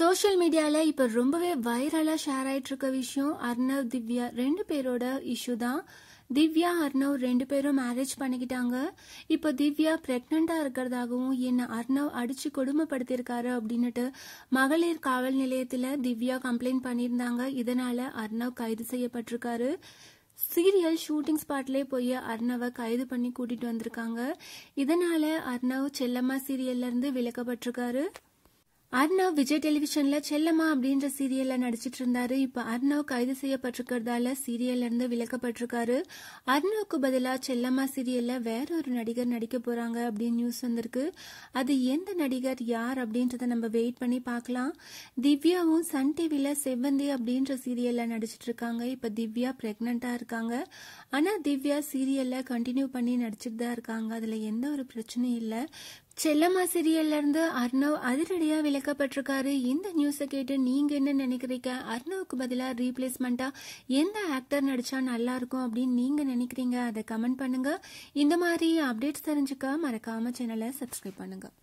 social மீடியால இப்ப ரொம்பவே வைரலா ஷேர் ஆயிட்டு இருக்க விஷயம் அர்ணவ் திவ்யா ரெண்டு பேரோட இஷ்யூ தான் திவ்யா அர்ணவ் ரெண்டு பேரும் மேரேஜ் பண்ணிக்கிட்டாங்க இப்போ திவ்யா பிரெக்னண்டா இருக்கிறதாகவும் என்ன அர்ணவ் அடிச்சு கொடுமைப்படுத்தியிருக்காரு அப்படின்னுட்டு மகளிர் காவல் நிலையத்துல திவ்யா கம்ப்ளைண்ட் பண்ணியிருந்தாங்க இதனால அர்ணவ் கைது செய்யப்பட்டிருக்காரு சீரியல் ஷூட்டிங் ஸ்பாட்லேயே போய் அர்ணவை கைது பண்ணி கூட்டிட்டு வந்திருக்காங்க இதனால அர்ணவ் செல்லம்மா சீரியல்ல இருந்து விலக்கப்பட்டிருக்காரு அர்ணவ் விஜய் டெலிவிஷன்ல செல்லம்மா அப்படின்ற சீரியல்ல நடிச்சிட்டு இருந்தாரு இப்ப அர்ணவ் கைது செய்யப்பட்டிருக்கிறதால சீரியல்ல இருந்து விலக்கப்பட்டிருக்காரு அர்ணவுக்கு பதிலா செல்லம்மா சீரியல்ல வேற ஒரு நடிகர் நடிக்க போறாங்க அப்படின்னு நியூஸ் வந்திருக்கு அது எந்த நடிகர் யார் அப்படின்றத நம்ம வெயிட் பண்ணி பார்க்கலாம் திவ்யாவும் சன் டிவில செவ்வந்தி அப்படின்ற சீரியல்ல நடிச்சிட்டு இருக்காங்க இப்ப திவ்யா பிரெக்னண்டா இருக்காங்க ஆனா திவ்யா சீரியல்ல கண்டினியூ பண்ணி நடிச்சிட்டு தான் இருக்காங்க அதுல எந்த ஒரு பிரச்சனையும் இல்ல செல்லம்மா சீரியல்ல இருந்து அர்ணவ் அதிரடியா விளக்கப்பட்டிருக்காரு இந்த நியூஸை கேட்டு நீங்க என்ன நினைக்கிறீங்க அர்ணவுக்கு பதிலா ரீப்ளேஸ்மெண்டா எந்த ஆக்டர் நடிச்சா நல்லா இருக்கும் அப்படின்னு நீங்க நினைக்கிறீங்க அதை கமெண்ட் பண்ணுங்க இந்த மாதிரி அப்டேட்ஸ் தெரிஞ்சுக்க மறக்காம சேனலை சப்ஸ்கிரைப் பண்ணுங்க